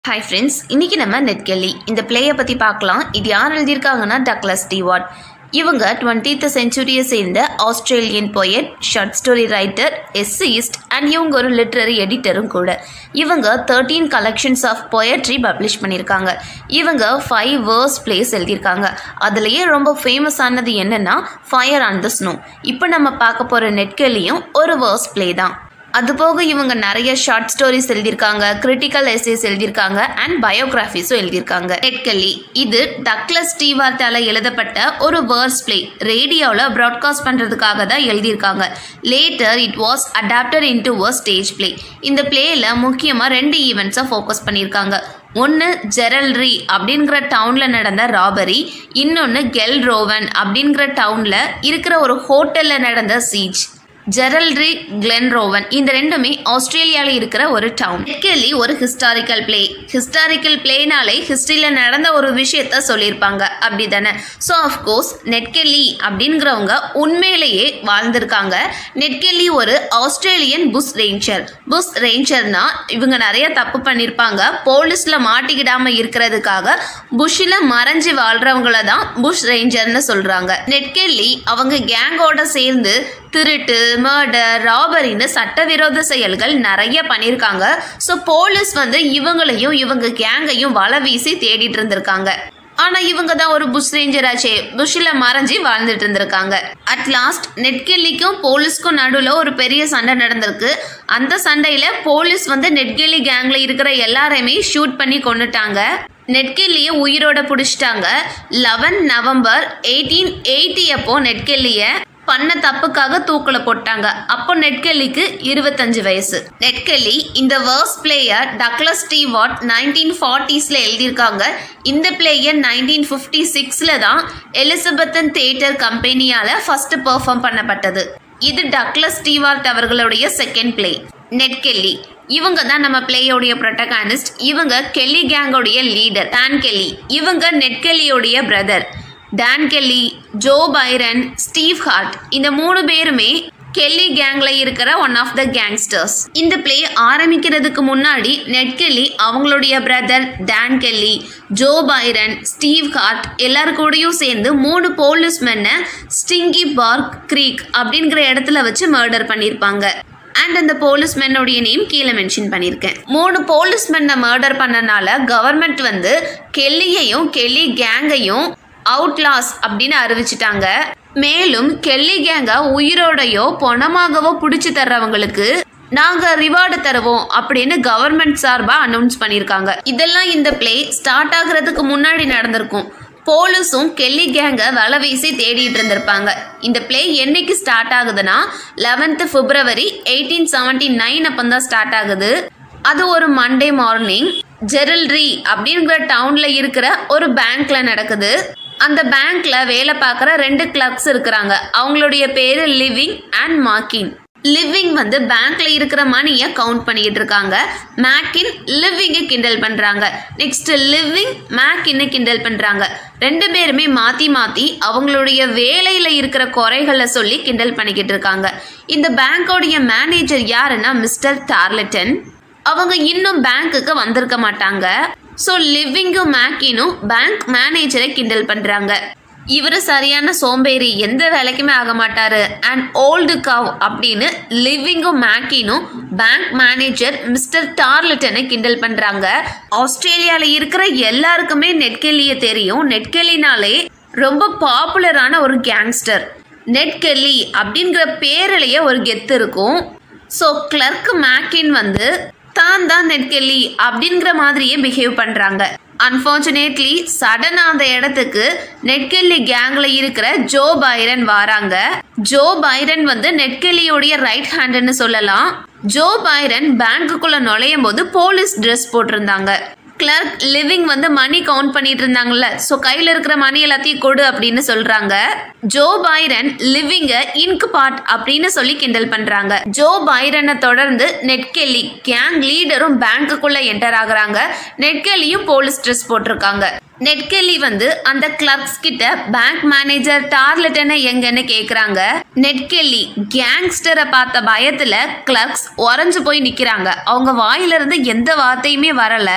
hi friends இன்னைக்கு நம்ம நெட்கெல்லி இந்த பிளேயை பற்றி பார்க்கலாம் இது யார் எழுதியிருக்காங்கன்னா டக்ளஸ் டிவாட் இவங்க டுவெண்ட்டீத் செஞ்சுரியை சேர்ந்த Australian poet short story writer essayist and இவங்க ஒரு லிட்ரரி எடிட்டரும் கூட இவங்க thirteen collections of poetry publish பண்ணியிருக்காங்க இவங்க ஃபைவ் வேர்ஸ் பிளேஸ் எழுதியிருக்காங்க அதுலேயே ரொம்ப ஃபேமஸ் ஆனது என்னன்னா ஃபயர் ஆன் த ஸ்னோ இப்போ நம்ம பார்க்க போகிற நெட்கெல்லியும் ஒரு வேர்ஸ் பிளே தான் அது போக இவங்க நிறைய ஷார்ட் ஸ்டோரிஸ் எழுதியிருக்காங்க கிரிட்டிக்கல் எஸ்ஏஸ் எழுதியிருக்காங்க அண்ட் பயோகிராஃபிஸும் எழுதியிருக்காங்க நெட்கல்லி இது டக்ளஸ் ஸ்டீவார்ட்டால எழுதப்பட்ட ஒரு வேர்ஸ் பிளே ரேடியோவில் ப்ராட்காஸ்ட் பண்ணுறதுக்காக தான் எழுதியிருக்காங்க later it was adapted into a stage play இந்த பிளேயில் முக்கியமாக ரெண்டு ஈவெண்ட்ஸை ஃபோக்கஸ் பண்ணியிருக்காங்க ஒன்று ஜெரல்ரி அப்படிங்கிற டவுனில் நடந்த ராபரி இன்னொன்று கெல்ரோவன் அப்படிங்கிற டவுனில் இருக்கிற ஒரு ஹோட்டலில் நடந்த சீஜ் ஜெரல்ரி கிளென்ரோவன் இந்த ரெண்டுமே ஆஸ்திரேலியாவில் இருக்கிற ஒரு டவுன் நெட்கெல்லி ஒரு ஹிஸ்டாரிக்கல் பிளே ஹிஸ்டாரிக்கல் பிளேனாலே ஹிஸ்ட்ரியில் நடந்த ஒரு விஷயத்த சொல்லியிருப்பாங்க அப்படி தானே ஸோ அஃப்கோர்ஸ் நெட்கெல்லி அப்படிங்கிறவங்க உண்மையிலேயே வாழ்ந்திருக்காங்க நெட்கெல்லி ஒரு ஆஸ்திரேலியன் புஷ் ரேஞ்சர் புஷ் ரேஞ்சர்னா இவங்க நிறைய தப்பு பண்ணியிருப்பாங்க போலீஸில் மாட்டிக்கிடாம இருக்கிறதுக்காக புஷ்ஷில் மறைஞ்சு வாழ்றவங்கள தான் புஷ் ரேஞ்சர்னு சொல்கிறாங்க நெட்கெல்லி அவங்க கேங்கோட சேர்ந்து திருட்டு மர்டர் ராபரின்னு சட்டவிரோத செயல்கள் நிறைய பண்ணியிருக்காங்க ஸோ போலீஸ் வந்து இவங்களையும் இவங்க கேங்கையும் வலை வீசி தேடிட்டு இருந்திருக்காங்க ஆனா இவங்க தான் ஒரு புஷ் ரேஞ்சர் ஆச்சே புஷ்ல மறைஞ்சு வாழ்ந்துட்டு இருந்திருக்காங்க அட் லாஸ்ட் நெட்கெல்லிக்கும் போலீஸ்க்கும் நடுவில் ஒரு பெரிய சண்டை நடந்திருக்கு அந்த சண்டையில போலீஸ் வந்து நெட்கெல்லி கேங்ல இருக்கிற எல்லாரையுமே ஷூட் பண்ணி கொண்டுட்டாங்க நெட்கெல்லியை உயிரோட பிடிச்சிட்டாங்க லெவன் நவம்பர் எயிட்டீன் எயிட்டி அப்போ நெட்கெல்லிய பண்ண தப்புக்காக தூக்கில போட்டாங்க அப்போ நெட்கெல்லிக்கு இருபத்தஞ்சு வயசு நெட்கெல்லி இந்த வேர்ஸ் பிளேயர் டக்ளஸ் டி வாட் நைன்டீன் ஃபார்ட்டிஸில் எழுதியிருக்காங்க இந்த பிளேயர் நைன்டீன் ஃபிஃப்டி சிக்ஸில் தான் எலிசபெத்தன் தியேட்டர் கம்பெனியால் ஃபர்ஸ்ட் பெர்ஃபார்ம் பண்ணப்பட்டது இது டக்ளஸ் ஸ்டீவார்ட் அவர்களுடைய செகண்ட் பிளே நெட்கெல்லி இவங்க தான் நம்ம பிளேயோடைய ப்ரொட்டகானிஸ்ட் இவங்க கெல்லி கேங்கோடைய லீடர் டான் கெல்லி இவங்க நெட்கெல்லியோடைய brother Dan Kelly Joe Byrne Steve Hart இந்த மூணு பேருமே கெல்லி கேங்ல இருக்கிற ஒன் ஆஃப் த கேங்ஸ்டர்ஸ் இந்த பிளே ஆரம்பிக்கிறதுக்கு முன்னாடி நெட்கெல்லி அவங்களுடைய brother Dan Kelly Joe Byrne Steve Hart எல்லாரு கூடயும் சேர்ந்து மூணு போலீஸ்மென்னை ஸ்டிங்கி பார்க் க்ரீக் அப்படிங்கிற இடத்துல வச்சு மர்டர் பண்ணியிருப்பாங்க அண்ட் அந்த போலீஸ்மென்னோடைய நேம் கீழே மென்ஷன் பண்ணியிருக்கேன் மூணு போலீஸ்மென்னை மர்டர் பண்ணனால கவர்மெண்ட் வந்து கெல்லியையும் கெல்லி கேங்கையும் அவுட்லாஸ் அப்படின்னு அறிவிச்சிட்டாங்க மேலும் கெல்லி கேங்க உயிரோடையோ பணமாகவோ பிடிச்சி தர்றவங்களுக்கு நாங்க ரிவார்டு தருவோம் அப்படின்னு கவர்மெண்ட் சார்பா அனௌன்ஸ் பண்ணியிருக்காங்க இதெல்லாம் இந்த பிளே ஸ்டார்ட் ஆகுறதுக்கு முன்னாடி நடந்திருக்கும் போலீஸும் கெல்லி கேங்க வலை வீசி தேடிட்டு இருந்திருப்பாங்க இந்த பிளே என்னைக்கு ஸ்டார்ட் ஆகுதுன்னா eleventh February eighteen seventy nine அப்பந்தான் ஸ்டார்ட் ஆகுது அது ஒரு மண்டே மார்னிங் ஜெரல்ரி அப்படிங்கிற டவுன்ல இருக்கிற ஒரு பேங்க்ல நடக்குது அந்த பேங்க்ல வேலை பார்க்குற ரெண்டு கிளர்க்ஸ் இருக்கிறாங்க அவங்களுடைய பேரு லிவிங் அண்ட் மார்க்கின் லிவிங் வந்து பேங்க்ல இருக்கிற மணியை கவுண்ட் பண்ணிட்டு இருக்காங்க மேக்கின் லிவிங்கை கிண்டல் பண்றாங்க நெக்ஸ்ட் லிவிங் மேக்கின்னு கிண்டல் பண்றாங்க ரெண்டு பேருமே மாத்தி மாத்தி அவங்களுடைய வேலையில இருக்கிற குறைகளை சொல்லி கிண்டல் பண்ணிக்கிட்டு இருக்காங்க இந்த பேங்கோடைய மேனேஜர் யாருன்னா மிஸ்டர் டார்லட்டன் அவங்க இன்னும் பேங்க்குக்கு வந்திருக்க மாட்டாங்க ஸோ லிவிங்கும் மேக்கினும் பேங்க் மேனேஜரை கிண்டல் பண்ணுறாங்க இவர் சரியான சோம்பேறி எந்த வேலைக்குமே ஆக மாட்டாரு அண்ட் ஓல்டு கவ் அப்படின்னு லிவிங்கும் மேக்கினும் பேங்க் மேனேஜர் மிஸ்டர் டார்லட்டனை கிண்டல் பண்ணுறாங்க ஆஸ்திரேலியாவில் இருக்கிற எல்லாருக்குமே நெட்கெல்லியை தெரியும் நெட்கெல்லினாலே ரொம்ப பாப்புலரான ஒரு கேங்ஸ்டர் நெட்கெல்லி அப்படிங்கிற பேரிலேயே ஒரு கெத்து இருக்கும் ஸோ கிளர்க் மேக்கின் வந்து தான் தான் நெட்கெல்லி அப்படிங்கிற மாதிரியே பிஹேவ் பண்ணுறாங்க அன்ஃபார்ச்சுனேட்லி சடனாக அந்த இடத்துக்கு நெட்கெல்லி கேங்கில் இருக்கிற ஜோ பைரன் வராங்க ஜோ பைரன் வந்து நெட்கெல்லியோடைய ரைட் ஹேண்டுன்னு சொல்லலாம் ஜோ பைரன் பேங்க்குள்ளே நுழையும் போது போலீஸ் ட்ரெஸ் போட்டிருந்தாங்க கிளர்க் லிவிங் வந்து மணி கவுண்ட் பண்ணிட்டு இருந்தாங்கல்ல ஸோ கையில் இருக்கிற மணி எல்லாத்தையும் கொடு அப்படின்னு சொல்றாங்க ஜோ பைரன் லிவிங்க இன்க் பார்ட் அப்படின்னு சொல்லி கிண்டல் பண்றாங்க ஜோ பைரனை தொடர்ந்து நெட்கெல்லி கேங் லீடரும் பேங்க்குள்ள என்டர் ஆகுறாங்க நெட்கெல்லியும் போலீஸ் ட்ரெஸ் போட்டிருக்காங்க நெட்கெல்லி வந்து அந்த கிளர்க்ஸ் கிட்ட பேங்க் மேனேஜர் டார்லட்டனை எங்கன்னு கேக்குறாங்க நெட்கெல்லி கேங்ஸ்டரை பார்த்த பயத்துல கிளர்க்ஸ் உறைஞ்சு போய் நிக்கிறாங்க அவங்க வாயிலிருந்து எந்த வார்த்தையுமே வரல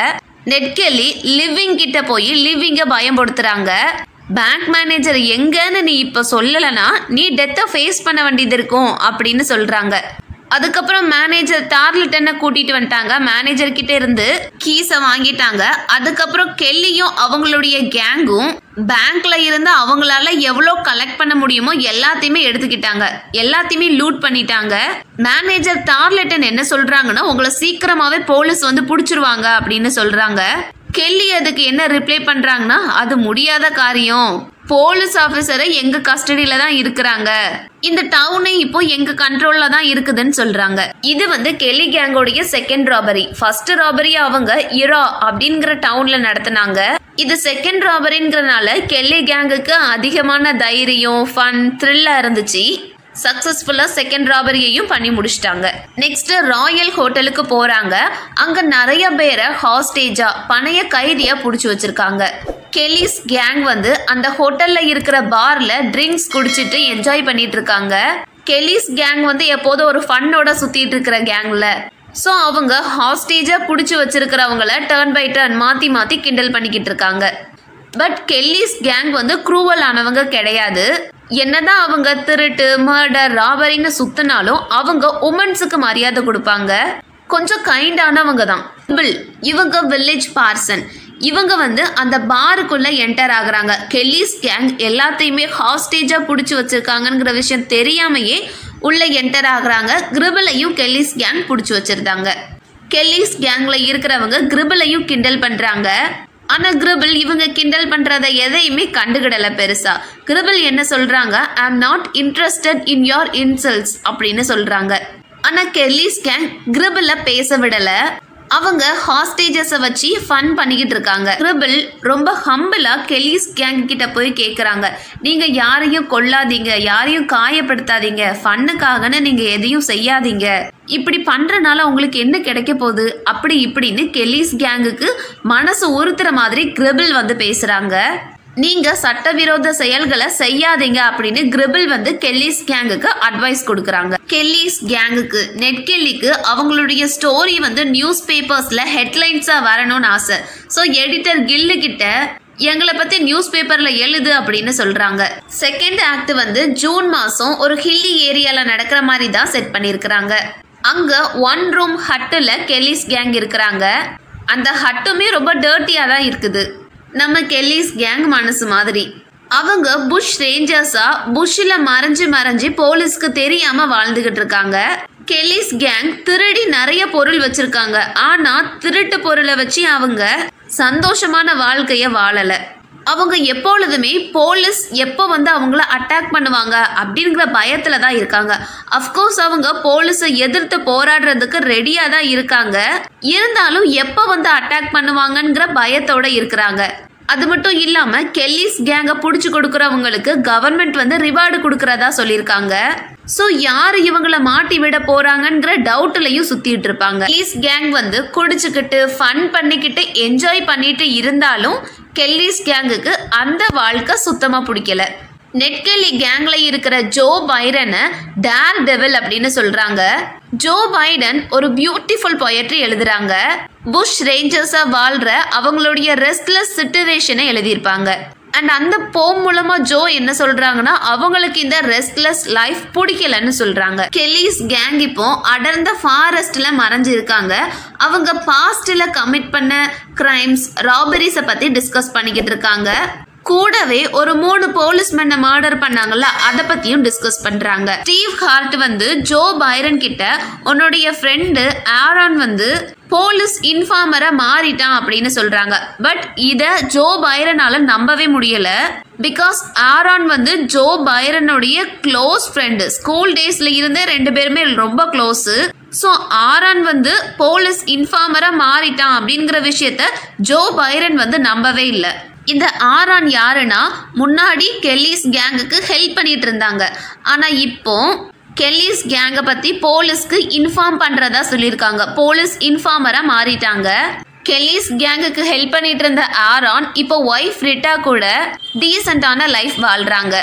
நெட்கெல்லி லிவிங் கிட்ட போய் லிவிங்க பயன்படுத்துறாங்க பேங்க் மேனேஜர் எங்கன்னு நீ இப்ப சொல்லலைன்னா நீ டெத்தை ஃபேஸ் பண்ண வேண்டியது இருக்கும் அப்படின்னு சொல்றாங்க அதுக்கப்புறம் மேனேஜர் டார்லிட்டனை கூட்டிட்டு வந்துட்டாங்க மேனேஜர் கிட்ட இருந்து கீஸை வாங்கிட்டாங்க அதுக்கப்புறம் கெல்லியும் அவங்களுடைய கேங்கும் பேங்க்ல இருந்து அவங்களால எவ்வளோ கலெக்ட் பண்ண முடியுமோ எல்லாத்தையுமே எடுத்துக்கிட்டாங்க எல்லாத்தையுமே லூட் பண்ணிட்டாங்க மேனேஜர் டார்லிட்டன் என்ன சொல்றாங்கன்னா உங்களை சீக்கிரமாவே போலீஸ் வந்து பிடிச்சிருவாங்க அப்படின்னு சொல்றாங்க கெல்லி அதுக்கு என்ன ரிப்ளை பண்றாங்கன்னா அது முடியாத காரியம் போலீஸ் ஆஃபீஸரை எங்க கஸ்டடியில தான் இருக்கிறாங்க இந்த டவுனே இப்போ எங்க கண்ட்ரோல்ல தான் இருக்குதுன்னு சொல்றாங்க இது வந்து கெல்லி கேங்கோடைய செகண்ட் ராபரி ஃபர்ஸ்ட் ராபரி அவங்க இரா அப்படிங்கிற டவுன்ல நடத்தினாங்க இது செகண்ட் ராபரிங்கிறனால கெல்லி கேங்குக்கு அதிகமான தைரியம் ஃபன் த்ரில்லா இருந்துச்சு சக்சஸ்ஃபுல்லா செகண்ட் ராபரியையும் பண்ணி முடிச்சிட்டாங்க நெக்ஸ்ட் ராயல் ஹோட்டலுக்கு போறாங்க அங்க நிறைய பேரை ஹாஸ்டேஜா பணைய கைதியா புடிச்சு வச்சிருக்காங்க கெலிஸ் கேங் வந்து அந்த ஹோட்டல்ல இருக்கிற பார்ல ட்ரிங்க்ஸ் குடிச்சிட்டு என்ஜாய் பண்ணிட்டு இருக்காங்க கெலிஸ் கேங் வந்து எப்போதும் ஒரு ஃபன்னோட சுத்திட்டு இருக்கிற கேங்ல ஸோ அவங்க ஹாஸ்டேஜா புடிச்சு வச்சிருக்கிறவங்கள டர்ன் பை டர்ன் மாத்தி மாத்தி கிண்டல் பண்ணிக்கிட்டு இருக்காங்க பட் கெல்லிஸ் கேங் வந்து குரூவல் ஆனவங்க கிடையாது என்னதான் அவங்க திருட்டு மர்டர் ராபரின்னு சுத்தினாலும் அவங்க உமன்ஸுக்கு மரியாதை கொடுப்பாங்க கொஞ்சம் கைண்டானவங்க தான் பில் இவங்க வில்லேஜ் பார்சன் இவங்க வந்து அந்த பாருக்குள்ள என்டர் ஆகுறாங்க கெல்லிஸ் கேங் எல்லாத்தையுமே ஹாஸ்டேஜா பிடிச்சி வச்சிருக்காங்கங்கிற விஷயம் தெரியாமையே உள்ள என்டர் ஆகுறாங்க கிரிபிளையும் கெல்லிஸ் கேங் பிடிச்சி வச்சிருந்தாங்க கெல்லிஸ் கேங்ல இருக்கிறவங்க கிரிபிளையும் கிண்டல் பண்றாங்க ஆனா கிரிபிள் இவங்க கிண்டல் பண்றத எதையுமே கண்டுகிடல பெருசா கிரிபிள் என்ன சொல்றாங்க I am not interested in your insults அப்படின்னு சொல்றாங்க ஆனா கெல்லிஸ் கேங் கிரிபிள பேச விடல அவங்க ஹாஸ்டேஜஸை வச்சு ஃபன் பண்ணிக்கிட்டு இருக்காங்க கிரிபிள் ரொம்ப ஹம்பிளா கெல்லிஸ் கேங் கிட்ட போய் கேட்குறாங்க நீங்க யாரையும் கொல்லாதீங்க யாரையும் காயப்படுத்தாதீங்க ஃபன்னுக்காகன்னு நீங்க எதையும் செய்யாதீங்க இப்படி பண்றனால உங்களுக்கு என்ன கிடைக்க போகுது அப்படி இப்படின்னு கெல்லிஸ் கேங்குக்கு மனசு உறுத்துற மாதிரி கிரிபிள் வந்து பேசுறாங்க நீங்க சட்டவிரோத செயல்களை செய்யாதீங்க அப்படின்னு கிரிபிள் வந்து கெல்லிஸ் கேங்குக்கு அட்வைஸ் கொடுக்கறாங்க கெல்லிஸ் கேங்குக்கு நெட் கெல்லிக்கு அவங்களுடைய ஸ்டோரி வந்து நியூஸ் பேப்பர்ஸ்ல ஹெட்லைன்ஸா வரணும்னு ஆசை ஸோ எடிட்டர் கில்லு கிட்ட எங்களை பத்தி நியூஸ் பேப்பர்ல எழுது அப்படின்னு சொல்றாங்க செகண்ட் ஆக்ட் வந்து ஜூன் மாசம் ஒரு ஹில்லி ஏரியால நடக்கிற மாதிரி தான் செட் பண்ணியிருக்கிறாங்க அங்க ஒன் ரூம் ஹட்டுல கெல்லிஸ் கேங் இருக்கிறாங்க அந்த ஹட்டுமே ரொம்ப டர்ட்டியா தான் இருக்குது நம்ம கெல்லிஸ் கேங் மனசு மாதிரி அவங்க புஷ் ரேஞ்சர்ஸா புஷ்ல மறைஞ்சு மறைஞ்சு போலீஸ்க்கு தெரியாம வாழ்ந்துகிட்டு இருக்காங்க கெல்லிஸ் கேங் திருடி நிறைய பொருள் வச்சிருக்காங்க ஆனா திருட்டு பொருளை வச்சு அவங்க சந்தோஷமான வாழ்க்கைய வாழல அவங்க எப்பொழுதுமே போலீஸ் எப்போ வந்து அவங்கள அட்டாக் பண்ணுவாங்க அப்படிங்கிற பயத்துல தான் இருக்காங்க அஃப்கோர்ஸ் அவங்க போலீஸை எதிர்த்து போராடுறதுக்கு ரெடியா தான் இருக்காங்க இருந்தாலும் எப்போ வந்து அட்டாக் பண்ணுவாங்கங்கிற பயத்தோட இருக்கிறாங்க அது மட்டும் இல்லாம கெல்லிஸ் கேங்க புடிச்சு கொடுக்கறவங்களுக்கு கவர்மெண்ட் வந்து ரிவார்டு கொடுக்கறதா சொல்லியிருக்காங்க சோ யாரு இவங்கள மாட்டி விட போறாங்கங்கிற டவுட்லயும் சுத்திட்டு இருப்பாங்க கெல்லிஸ் கேங் வந்து குடிச்சுக்கிட்டு ஃபன் பண்ணிக்கிட்டு என்ஜாய் பண்ணிட்டு இருந்தாலும் கெல்லிஸ் கேங்குக்கு அந்த வாழ்க்கை சுத்தமா பிடிக்கல நெட்கெல்லி கேங்ல இருக்கிற ஜோ பைரனை டேர் டெவில் அப்படின்னு சொல்றாங்க ஜோ பைடன் ஒரு பியூட்டிஃபுல் பொயட்ரி எழுதுறாங்க புஷ் ரேஞ்சர்ஸா வாழ்ற அவங்களுடைய ரெஸ்ட்லெஸ் சிட்டுவேஷனை எழுதியிருப்பாங்க அண்ட் அந்த போம் மூலமா ஜோ என்ன சொல்றாங்கன்னா அவங்களுக்கு இந்த ரெஸ்ட்லெஸ் லைஃப் பிடிக்கலன்னு சொல்றாங்க கெல்லிஸ் கேங் இப்போ அடர்ந்த ஃபாரஸ்ட்ல மறைஞ்சிருக்காங்க அவங்க பாஸ்ட்ல கமிட் பண்ண கிரைம்ஸ் ராபரிஸை பத்தி டிஸ்கஸ் பண்ணிக்கிட்டு இருக்காங்க கூடவே ஒரு மூணு போலீஸ்மென்னை மர்டர் பண்ணாங்கல்ல அதை பத்தியும் டிஸ்கஸ் பண்றாங்க ஸ்டீவ் ஹார்ட் வந்து ஜோ பைரன் கிட்ட உன்னுடைய ஃப்ரெண்டு ஆரான் வந்து போலீஸ் இன்ஃபார்மரா மாறிட்டான் அப்படின்னு சொல்றாங்க பட் இத ஜோ பைரனால நம்பவே முடியல பிகாஸ் ஆரான் வந்து ஜோ பைரனுடைய க்ளோஸ் ஃப்ரெண்டு ஸ்கூல் டேஸ்ல இருந்தே ரெண்டு பேருமே ரொம்ப க்ளோஸ் ஸோ ஆரான் வந்து போலீஸ் இன்ஃபார்மரா மாறிட்டான் அப்படிங்கிற விஷயத்த ஜோ பைரன் வந்து நம்பவே இல்லை இந்த ஆரான் யாருன்னா முன்னாடி கெல்லிஸ் கேங்குக்கு ஹெல்ப் பண்ணிட்டு இருந்தாங்க ஆனா இப்போ கெல்லிஸ் கேங்கை பத்தி போலீஸ்க்கு இன்ஃபார்ம் பண்றதா சொல்லியிருக்காங்க போலீஸ் இன்ஃபார்மரா மாறிட்டாங்க கெல்லிஸ் கேங்குக்கு ஹெல்ப் பண்ணிட்டு இருந்த ஆரான் இப்போ ஒய்ஃப் ரிட்டா கூட டீசெண்டான லைஃப் வாழ்றாங்க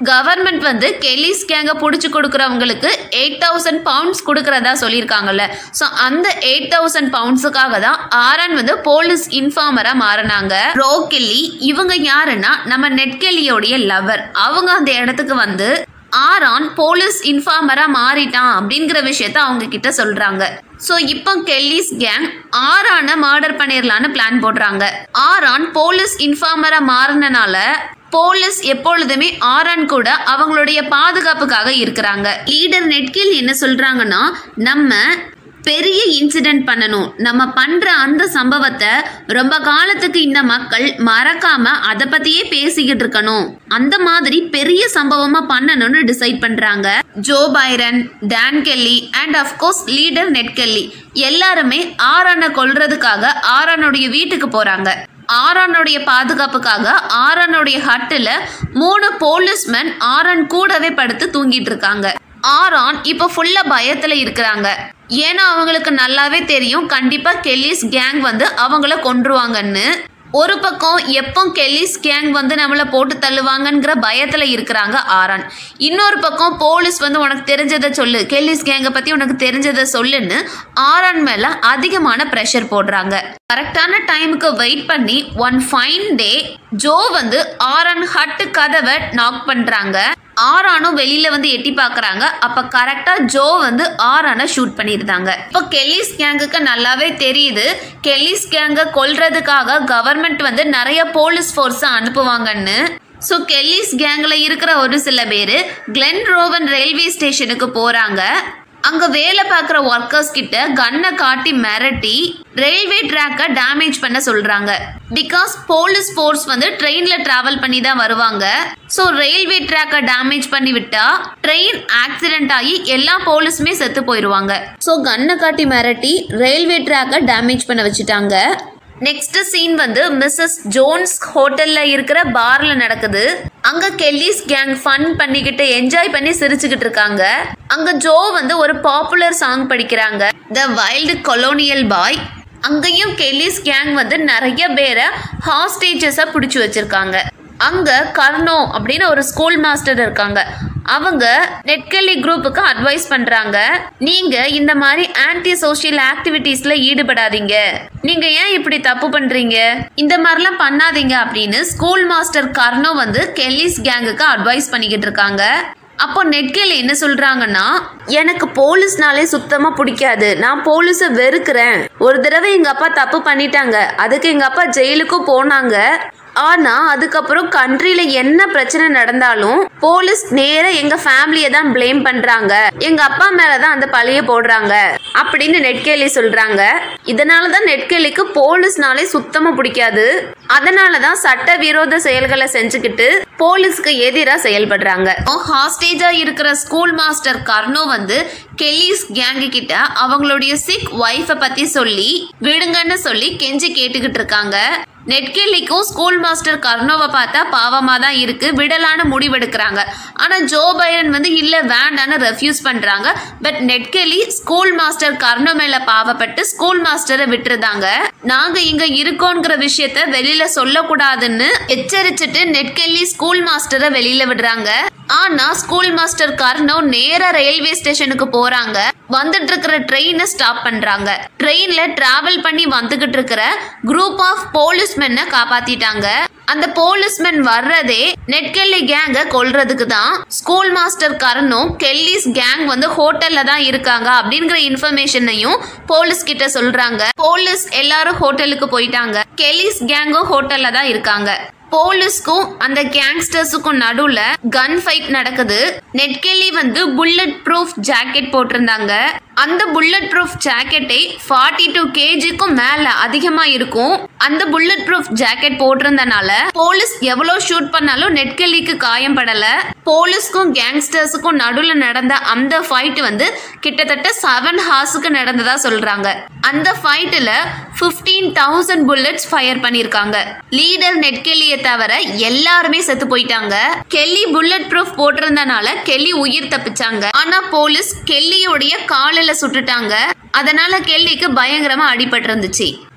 கவர்மெண்ட் வந்து கெல்லிஸ் கேங்க பிடிச்சி கொடுக்குறவங்களுக்கு எயிட் தௌசண்ட் பவுண்ட்ஸ் கொடுக்கறதா சொல்லியிருக்காங்கல்ல ஸோ அந்த எயிட் தௌசண்ட் பவுண்ட்ஸுக்காக தான் ஆரன் வந்து போலீஸ் இன்ஃபார்மரா மாறினாங்க ரோ கெல்லி இவங்க யாருன்னா நம்ம நெட்கெல்லியோடைய லவர் அவங்க அந்த இடத்துக்கு வந்து ஆரான் போலீஸ் இன்ஃபார்மரா மாறிட்டான் அப்படிங்கிற விஷயத்த அவங்க கிட்ட சொல்றாங்க ஸோ இப்போ கெல்லிஸ் கேங் ஆரான மர்டர் பண்ணிடலான்னு பிளான் போடுறாங்க ஆரான் போலீஸ் இன்ஃபார்மரா மாறினனால போலீஸ் எப்பொழுதுமே ஆரான் கூட அவங்களுடைய பாதுகாப்புக்காக இருக்கிறாங்க லீடர் நெட்கில் என்ன சொல்றாங்கன்னா நம்ம பெரிய இன்சிடென்ட் பண்ணணும் நம்ம பண்ற அந்த சம்பவத்தை ரொம்ப காலத்துக்கு இந்த மக்கள் மறக்காம அதை பத்தியே பேசிக்கிட்டு இருக்கணும் அந்த மாதிரி பெரிய சம்பவமா பண்ணணும்னு டிசைட் பண்றாங்க Joe Byrne Dan Kelly and of course leader Ned Kelly எல்லாருமே ஆரானை கொல்றதுக்காக ஆரானுடைய வீட்டுக்கு போறாங்க ஆரானுடைய பாதுகாப்புக்காக ஆரானுடைய ஹட்டில் மூணு போலீஸ்மேன் ஆரான் கூடவே படுத்து தூங்கிட்டு இருக்காங்க ஆரான் இப்போ ஃபுல்லா பயத்துல இருக்கிறாங்க ஏன்னா அவங்களுக்கு நல்லாவே தெரியும் கண்டிப்பா கெல்லிஸ் கேங் வந்து அவங்கள கொன்றுவாங்கன்னு ஒரு பக்கம் எப்போ கெல்லிஸ் கேங் வந்து நம்மளை போட்டு தள்ளுவாங்கங்கிற பயத்தில் இருக்கிறாங்க ஆரான் இன்னொரு பக்கம் போலீஸ் வந்து உனக்கு தெரிஞ்சதை சொல்லு கெல்லிஸ் கேங்கை பற்றி உனக்கு தெரிஞ்சதை சொல்லுன்னு ஆரான் மேலே அதிகமான ப்ரெஷர் போடுறாங்க கரெக்டான டைமுக்கு வெயிட் பண்ணி ஒன் ஃபைன் டே ஜோ வந்து ஆரான் ஹட்டு கதவை நாக் பண்ணுறாங்க ஆரானும் வெளியில வந்து எட்டி பார்க்கறாங்க அப்ப கரெக்டா ஜோ வந்து ஆரானை ஷூட் பண்ணியிருந்தாங்க இப்போ கெல்லிஸ் கேங்குக்கு நல்லாவே தெரியுது கெல்லிஸ் கேங்கை கொல்றதுக்காக கவர்மெண்ட் வந்து நிறைய போலீஸ் ஃபோர்ஸ் அனுப்புவாங்கன்னு ஸோ கெல்லிஸ் கேங்கில் இருக்கிற ஒரு சில பேர் கிளென் ரோவன் ரயில்வே ஸ்டேஷனுக்கு போகிறாங்க அங்க வேலை பார்க்குற ஒர்க்கர்ஸ் கிட்ட கன்னை காட்டி மிரட்டி ரயில்வே ட்ராக்கை டேமேஜ் பண்ண சொல்றாங்க பிகாஸ் போலீஸ் ஃபோர்ஸ் வந்து ட்ரெயின்ல டிராவல் பண்ணி தான் வருவாங்க ஸோ ரயில்வே ட்ராக்கை டேமேஜ் பண்ணி விட்டா ட்ரெயின் ஆக்சிடென்ட் ஆகி எல்லா போலீஸுமே செத்து போயிடுவாங்க ஸோ கன்னை காட்டி மிரட்டி ரயில்வே ட்ராக்கை டேமேஜ் பண்ண வச்சுட்டாங்க நெக்ஸ்ட் சீன் வந்து மிஸ்ஸஸ் ஜோன்ஸ் ஹோட்டல்ல இருக்கிற பார்ல நடக்குது அங்க கெல்லிஸ் கேங் ஃபன் பண்ணிக்கிட்டு என்ஜாய் பண்ணி சிரிச்சுக்கிட்டு இருக்காங்க அங்க ஜோ வந்து ஒரு பாப்புலர் சாங் படிக்கிறாங்க த வைல்டு கொலோனியல் பாய் அங்கேயும் கெல்லிஸ் கேங் வந்து நிறைய பேரை ஹாஸ்டேஜஸா பிடிச்சி வச்சிருக்காங்க அங்க கர்னோ அப்படின்னு ஒரு ஸ்கூல் மாஸ்டர் இருக்காங்க அவங்க நெட்கல்லி குரூப்புக்கு அட்வைஸ் பண்றாங்க நீங்க இந்த மாதிரி ஆன்டி சோஷியல் ஆக்டிவிட்டீஸ்ல ஈடுபடாதீங்க நீங்க ஏன் இப்படி தப்பு பண்றீங்க இந்த மாதிரிலாம் பண்ணாதீங்க அப்படின்னு ஸ்கூல் மாஸ்டர் கர்னோ வந்து கெல்லிஸ் கேங்குக்கு அட்வைஸ் பண்ணிக்கிட்டு இருக்காங்க அப்போ நெட்கேல என்ன சொல்றாங்கன்னா எனக்கு போலீஸ்னாலே சுத்தமா பிடிக்காது நான் போலீஸை வெறுக்கிறேன் ஒரு தடவை எங்க அப்பா தப்பு பண்ணிட்டாங்க அதுக்கு எங்க அப்பா ஜெயிலுக்கும் போனாங்க ஆனா அதுக்கப்புறம் கண்ட்ரில என்ன பிரச்சனை நடந்தாலும் போலீஸ் நேரா எங்க ஃபேமிலியை தான் ப்ளேம் பண்றாங்க எங்க அப்பா மேலதான் அந்த பழிய போடுறாங்க அப்படின்னு நெட்கேலி சொல்றாங்க இதனாலதான் நெட்கேலிக்கு போலீஸ்னாலே சுத்தமா பிடிக்காது அதனாலதான் சட்டவிரோத செயல்களை செஞ்சுக்கிட்டு போலீஸ்க்கு எதிரா செயல்படுறாங்க ஹாஸ்டேஜா இருக்கிற ஸ்கூல் மாஸ்டர் கர்னோ வந்து கெல்லிஸ் கேங்கு கிட்ட அவங்களுடைய சிக் ஒய்ஃபை பத்தி சொல்லி விடுங்கன்னு சொல்லி கெஞ்சி கேட்டுக்கிட்டு இருக்காங்க நெட்கெல்லிக்கும் ஸ்கூல் மாஸ்டர் கர்னோவை பார்த்தா பாவமா தான் இருக்கு விடலான்னு முடிவெடுக்கிறாங்க ஆனா ஜோ பைரன் வந்து இல்ல வேண்டான்னு ரெஃப்யூஸ் பண்றாங்க but Ned Kelly school master Curnow மேல பாவப்பட்டு ஸ்கூல் மாஸ்டரை விட்டுருந்தாங்க நாங்க இங்க இருக்கோங்கிற விஷயத்த வெளியில சொல்லக்கூடாதுன்னு எச்சரிச்சுட்டு நெட்கெல்லி ஸ்கூல் மாஸ்டரை வெளியில விடுறாங்க ஆனா ஸ்கூல் மாஸ்டர் கர்னோ நேரா ரயில்வே ஸ்டேஷனுக்கு போறாங்க வந்துட்டு இருக்கிற ட்ரெயினை ஸ்டாப் பண்றாங்க ட்ரெயின்ல டிராவல் பண்ணி வந்துகிட்டு இருக்கிற குரூப் ஆஃப் போலீஸ்மென்னை காப்பாத்திட்டாங்க அந்த போலீஸ்மென் வர்றதே நெட்கெல்லி கேங்க கொல்றதுக்கு தான் ஸ்கூல் மாஸ்டர் கரனும் கெல்லிஸ் கேங் வந்து ஹோட்டல்ல தான் இருக்காங்க அப்படிங்கிற இன்ஃபர்மேஷனையும் போலீஸ் கிட்ட சொல்றாங்க போலீஸ் எல்லாரும் ஹோட்டலுக்கு போயிட்டாங்க கெல்லிஸ் கேங்கும் ஹோட்டல்ல தான் இருக்காங்க போலீஸ்க்கும் அந்த கேங்ஸ்டர்ஸுக்கும் நடுவுல கன் ஃபைட் நடக்குது நெட்கெல்லி வந்து புல்லட் ப்ரூஃப் ஜாக்கெட் போட்டிருந்தாங்க அந்த புல்லட் ப்ரூஃப் ஜாக்கெட்டை ஃபார்ட்டி டூ கேஜிக்கும் மேல அதிகமா இருக்கும் அந்த புல்லட் ப்ரூஃப் ஜாக்கெட் போட்டிருந்தனால போலீஸ் எவ்வளவு ஷூட் பண்ணாலும் நெட்கெல்லிக்கு காயம் படல போலீஸ்க்கும் கேங்ஸ்டர்ஸுக்கும் நடுவுல நடந்த அந்த ஃபைட் வந்து கிட்டத்தட்ட செவன் ஹார்ஸுக்கு நடந்ததா சொல்றாங்க அந்த ஃபைட்டில் ஃபிஃப்டீன் தௌசண்ட் புல்லட்ஸ் ஃபயர் பண்ணியிருக்காங்க லீடர் நெட்கெல்லியை தவிர எல்லாருமே செத்து போயிட்டாங்க கெல்லி புல்லட் ப்ரூஃப் போட்டிருந்தனால கெல்லி உயிர் தப்பிச்சாங்க ஆனா போலீஸ் கெல்லியோடைய காலில் சுட்டுட்டாங்க அதனால கெல்லிக்கு பயங்கரமா அடிபட்டு இருந்துச்சு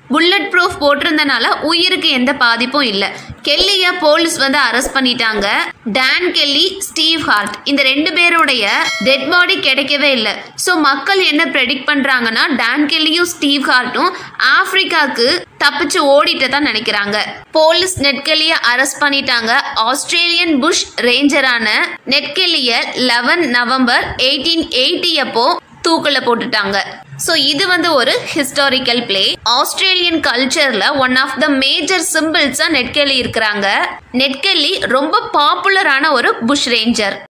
புல்லட் ப்ரூஃப் போட்டிருந்தனால உயிருக்கு எந்த பாதிப்பும் இல்லை கெல்லிய போலீஸ் வந்து அரெஸ்ட் பண்ணிட்டாங்க டான் கெல்லி ஸ்டீவ் ஹார்ட் இந்த ரெண்டு பேருடைய டெட் பாடி கிடைக்கவே இல்லை ஸோ மக்கள் என்ன ப்ரெடிக்ட் பண்றாங்கன்னா டான் கெல்லியும் ஸ்டீவ் ஹார்ட்டும் ஆப்பிரிக்காக்கு தப்பிச்சு ஓடிட்டு தான் நினைக்கிறாங்க போலீஸ் நெட்கெல்லிய அரெஸ்ட் பண்ணிட்டாங்க ஆஸ்திரேலியன் புஷ் ரேஞ்சரான நெட்கெல்லிய லெவன் நவம்பர் எயிட்டீன் எயிட்டி அப்போ தூக்கில் போட்டுட்டாங்க ஸோ இது வந்து ஒரு ஹிஸ்டாரிக்கல் பிளே ஆஸ்திரேலியன் கல்ச்சர்ல ஒன் ஆஃப் த மேஜர் சிம்பிள்ஸா நெட்கெல்லி இருக்கிறாங்க நெட்கெல்லி ரொம்ப பாப்புலரான ஒரு புஷ் ரேஞ்சர்